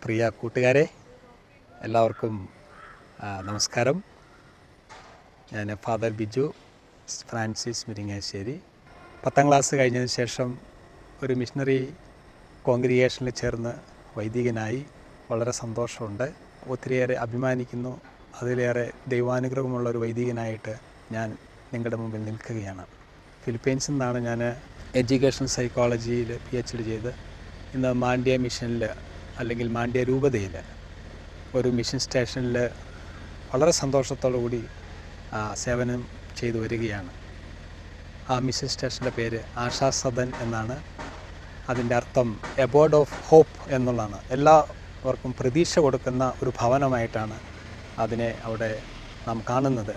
പ്രിയ കൂട്ടുകാരെ എല്ലാവർക്കും ആ, നമസ്കാരം ഞാൻ ഫാദർ ബിജു ഫ്രാൻസിസ് മുരിങ്ങാശ്ശേരി പത്താം ക്ലാസ് കഴിഞ്ഞതിന് ശേഷം ഒരു മിഷണറി കോൺഗ്രിഗേഷനിൽ ചേർന്ന് വൈദികനായി വളരെ സന്തോഷമുണ്ട് ഒത്തിരിയേറെ അഭിമാനിക്കുന്നു അതിലേറെ ദൈവാനുഗ്രഹമുള്ള ഒരു വൈദികനായിട്ട് ഞാൻ നിങ്ങളുടെ മുമ്പിൽ നിൽക്കുകയാണ് ഫിലിപ്പീൻസിൽ നിന്നാണ് ഞാൻ എഡ്യൂക്കേഷൻ സൈക്കോളജിയിൽ പി എച്ച് ഡി ചെയ്ത് ഇന്ന് മാണ്ഡ്യ മിഷനിൽ അല്ലെങ്കിൽ മാണ്ഡ്യ രൂപതയിൽ ഒരു മിഷൻ സ്റ്റേഷനിൽ വളരെ സന്തോഷത്തോടു കൂടി ആ, സേവനം ചെയ്തു വരികയാണ് ആ മിഷൻ സ്റ്റേഷൻ്റെ പേര് ആശാ സദൻ എന്നാണ് അതിൻ്റെ അർത്ഥം എബോർഡ് ഓഫ് ഹോപ്പ് എന്നുള്ളതാണ് എല്ലാവർക്കും പ്രതീക്ഷ കൊടുക്കുന്ന ഒരു ഭവനമായിട്ടാണ് അതിനെ അവിടെ നാം കാണുന്നത്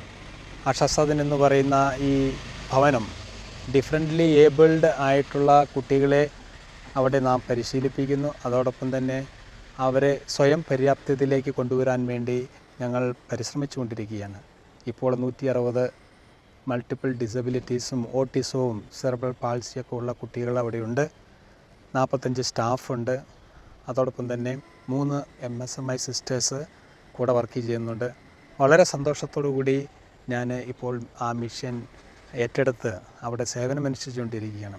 ആശാസദൻ എന്ന് പറയുന്ന ഈ ഭവനം ഡിഫറെൻ്റ്ലി ഏബിൾഡ് ആയിട്ടുള്ള കുട്ടികളെ അവിടെ നാം പരിശീലിപ്പിക്കുന്നു അതോടൊപ്പം തന്നെ അവരെ സ്വയം പര്യാപ്തതയിലേക്ക് കൊണ്ടുവരാൻ വേണ്ടി ഞങ്ങൾ പരിശ്രമിച്ചുകൊണ്ടിരിക്കുകയാണ് ഇപ്പോൾ നൂറ്റി അറുപത് മൾട്ടിപ്പിൾ ഡിസബിലിറ്റീസും ഓട്ടിസവും സെർബൽ പാൾസിയൊക്കെ ഉള്ള കുട്ടികൾ അവിടെയുണ്ട് നാൽപ്പത്തഞ്ച് സ്റ്റാഫുണ്ട് അതോടൊപ്പം തന്നെ മൂന്ന് M S M I sisters കൂടെ വർക്ക് ചെയ്യുന്നുണ്ട് വളരെ സന്തോഷത്തോടു കൂടി ഞാൻ ഇപ്പോൾ ആ മിഷൻ ഏറ്റെടുത്ത് അവിടെ സേവനമനുഷ്ഠിച്ചുകൊണ്ടിരിക്കുകയാണ്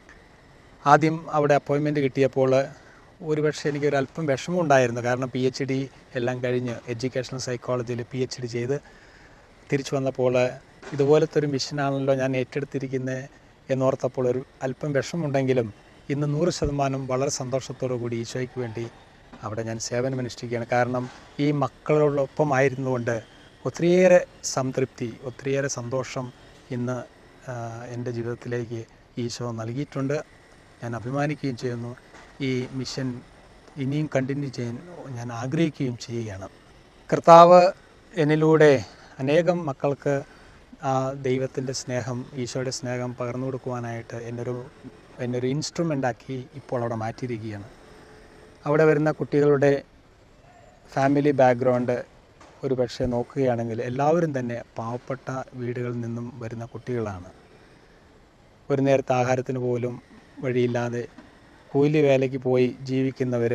ആദ്യം അവിടെ അപ്പോയിൻമെൻറ്റ് കിട്ടിയപ്പോൾ ഒരുപക്ഷെ എനിക്കൊരു അല്പം വിഷമമുണ്ടായിരുന്നു കാരണം പി എച്ച് ഡി എല്ലാം കഴിഞ്ഞ് എഡ്യൂക്കേഷണൽ സൈക്കോളജിയിൽ പി എച്ച് ഡി ചെയ്ത് തിരിച്ചു വന്നപ്പോൾ ഇതുപോലത്തെ ഒരു മിഷനാണല്ലോ ഞാൻ ഏറ്റെടുത്തിരിക്കുന്നത് എന്നോർത്തപ്പോൾ ഒരു അല്പം വിഷമമുണ്ടെങ്കിലും ഇന്ന് നൂറ് ശതമാനം വളരെ സന്തോഷത്തോടു കൂടി ഈശോയ്ക്ക് വേണ്ടി അവിടെ ഞാൻ സേവനമനുഷ്ഠിക്കുകയാണ് കാരണം ഈ മക്കളോടൊപ്പം ആയിരുന്നുകൊണ്ട് ഒത്തിരിയേറെ സംതൃപ്തി ഒത്തിരിയേറെ സന്തോഷം ഇന്ന് ആ, എൻ്റെ ജീവിതത്തിലേക്ക് ഈശോ നൽകിയിട്ടുണ്ട് ഞാൻ അഭിമാനിക്കുകയും ചെയ്യുന്നു ഈ മിഷൻ ഇനിയും കണ്ടിന്യൂ ചെയ്യാൻ ഞാൻ ആഗ്രഹിക്കുകയും ചെയ്യുകയാണ് കർത്താവ് എന്നിലൂടെ അനേകം മക്കൾക്ക് ആ ദൈവത്തിൻ്റെ സ്നേഹം ഈശോയുടെ സ്നേഹം പകർന്നു കൊടുക്കുവാനായിട്ട് എന്നൊരു എന്നൊരു ഇൻസ്ട്രുമെൻ്റാക്കി ഇപ്പോൾ അവിടെ മാറ്റിയിരിക്കുകയാണ് അവിടെ വരുന്ന കുട്ടികളുടെ ഫാമിലി ബാക്ക്ഗ്രൗണ്ട് ഒരു പക്ഷേ നോക്കുകയാണെങ്കിൽ എല്ലാവരും തന്നെ പാവപ്പെട്ട വീടുകളിൽ നിന്നും വരുന്ന കുട്ടികളാണ് ഒരു നേരത്തെ ആഹാരത്തിന് പോലും വഴിയില്ലാതെ കൂലി വേലയ്ക്ക് പോയി ജീവിക്കുന്നവർ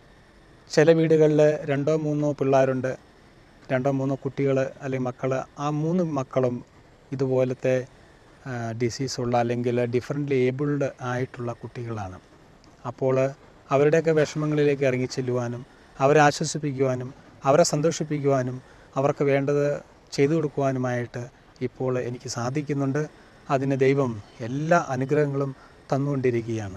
ചില വീടുകളിൽ രണ്ടോ മൂന്നോ പിള്ളേരുണ്ട് രണ്ടോ മൂന്നോ കുട്ടികൾ അല്ലെങ്കിൽ മക്കൾ ആ മൂന്ന് മക്കളും ഇതുപോലത്തെ ഡിസീസുള്ള അല്ലെങ്കിൽ ഡിഫറെൻ്റ്ലി ഏബിൾഡ് ആയിട്ടുള്ള കുട്ടികളാണ് അപ്പോൾ അവരുടെയൊക്കെ വിഷമങ്ങളിലേക്ക് ഇറങ്ങിച്ചെല്ലുവാനും അവരെ ആശ്വസിപ്പിക്കുവാനും അവരെ സന്തോഷിപ്പിക്കുവാനും അവർക്ക് വേണ്ടത് ചെയ്തു കൊടുക്കുവാനുമായിട്ട് ഇപ്പോൾ എനിക്ക് സാധിക്കുന്നുണ്ട് അതിന് ദൈവം എല്ലാ അനുഗ്രഹങ്ങളും തന്നുകൊണ്ടിരിക്കുകയാണ്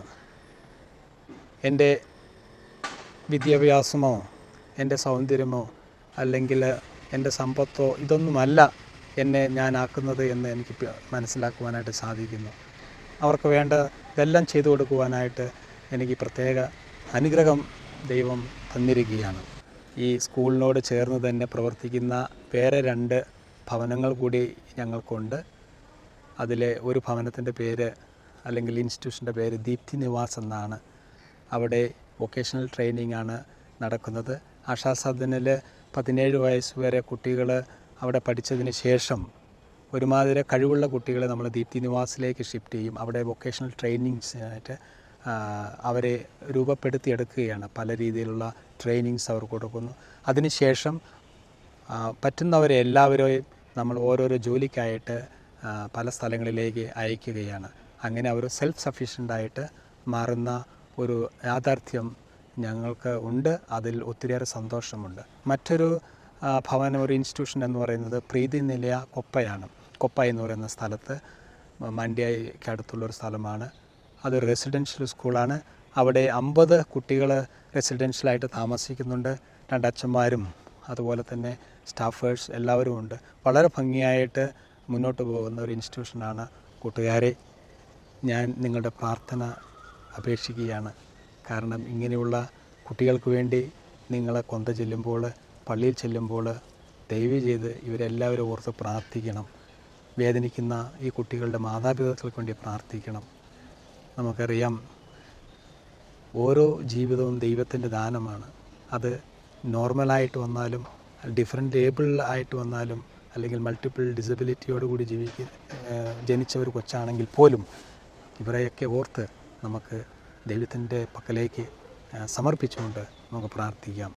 എൻ്റെ വിദ്യാഭ്യാസമോ എൻ്റെ സൗന്ദര്യമോ അല്ലെങ്കിൽ എൻ്റെ സമ്പത്തോ ഇതൊന്നുമല്ല എന്നെ ഞാനാക്കുന്നത് എന്ന് എനിക്ക് പ- മനസ്സിലാക്കുവാനായിട്ട് സാധിക്കുന്നു അവർക്ക് വേണ്ട ഇതെല്ലാം ചെയ്തു കൊടുക്കുവാനായിട്ട് എനിക്ക് പ്രത്യേക അനുഗ്രഹം ദൈവം തന്നിരിക്കുകയാണ് ഈ സ്കൂളിനോട് ചേർന്ന് തന്നെ പ്രവർത്തിക്കുന്ന വേറെ രണ്ട് ഭവനങ്ങൾ കൂടി ഞങ്ങൾക്കുണ്ട് അതിലെ ഒരു ഭവനത്തിൻ്റെ പേര് അല്ലെങ്കിൽ ഇൻസ്റ്റിറ്റ്യൂഷൻ്റെ പേര് ദീപ്തി നിവാസ് എന്നാണ് അവിടെ വൊക്കേഷണൽ ട്രെയിനിങ് ആണ് നടക്കുന്നത് ആശാസദനിൽ പതിനേഴ് വയസ്സ് വരെ കുട്ടികൾ അവിടെ പഠിച്ചതിന് ശേഷം ഒരുമാതിരി കഴിവുള്ള കുട്ടികളെ നമ്മൾ ദീപ്തി നിവാസിലേക്ക് ഷിഫ്റ്റ് ചെയ്യും അവിടെ വൊക്കേഷണൽ ട്രെയിനിങ്സിനായിട്ട് അവരെ രൂപപ്പെടുത്തിയെടുക്കുകയാണ് പല രീതിയിലുള്ള ട്രെയിനിങ്സ് അവർ കൊടുക്കുന്നു അതിനുശേഷം ആ, പറ്റുന്നവരെ എല്ലാവരെയും നമ്മൾ ഓരോരോ ജോലിക്കായിട്ട് ആ, പല സ്ഥലങ്ങളിലേക്ക് അയക്കുകയാണ് അങ്ങനെ അവർ സെൽഫ് സഫീഷ്യൻ്റായിട്ട് മാറുന്ന ഒരു യാഥാർത്ഥ്യം ഞങ്ങൾക്ക് ഉണ്ട് അതിൽ ഒത്തിരിയേറെ സന്തോഷമുണ്ട് മറ്റൊരു ആ, ഭവനം ഒരു ഇൻസ്റ്റിറ്റ്യൂഷൻ എന്ന് പറയുന്നത് പ്രീതി നിലയ കൊപ്പയാണ് കൊപ്പ എന്ന് പറയുന്ന സ്ഥലത്ത് മണ്ഡ്യയ്ക്ക് അടുത്തുള്ളൊരു സ്ഥലമാണ് അത് റെസിഡൻഷ്യൽ സ്കൂളാണ് അവിടെ അമ്പത് കുട്ടികൾ റെസിഡൻഷ്യലായിട്ട് താമസിക്കുന്നുണ്ട് രണ്ടച്ഛന്മാരും അതുപോലെ തന്നെ സ്റ്റാഫേഴ്സ് എല്ലാവരും ഉണ്ട് വളരെ ഭംഗിയായിട്ട് മുന്നോട്ട് പോകുന്ന ഒരു ഇൻസ്റ്റിറ്റ്യൂഷനാണ് കൂട്ടുകാരെ ഞാൻ നിങ്ങളുടെ പ്രാർത്ഥന അപേക്ഷിക്കുകയാണ് കാരണം ഇങ്ങനെയുള്ള കുട്ടികൾക്ക് വേണ്ടി നിങ്ങൾ കൊന്ത ചെല്ലുമ്പോൾ പള്ളിയിൽ ചെല്ലുമ്പോൾ ദയവ് ചെയ്ത് ഇവരെല്ലാവരും ഓർത്ത് പ്രാർത്ഥിക്കണം വേദനിക്കുന്ന ഈ കുട്ടികളുടെ മാതാപിതാക്കൾക്ക് വേണ്ടി പ്രാർത്ഥിക്കണം നമുക്കറിയാം ഓരോ ജീവിതവും ദൈവത്തിൻ്റെ ദാനമാണ് അത് നോർമലായിട്ട് വന്നാലും ഡിഫറെൻ്റ് ഏബിൾ ആയിട്ട് വന്നാലും അല്ലെങ്കിൽ മൾട്ടിപ്പിൾ ഡിസബിലിറ്റിയോട് കൂടി ജീവിക്ക ഏഹ് ജനിച്ച ഒരു കൊച്ചാണെങ്കിൽ പോലും ഇവരെയൊക്കെ ഓർത്ത് നമുക്ക് ദൈവത്തിൻ്റെ പക്കലേക്ക് ആ, സമർപ്പിച്ചുകൊണ്ട് നമുക്ക് പ്രാർത്ഥിക്കാം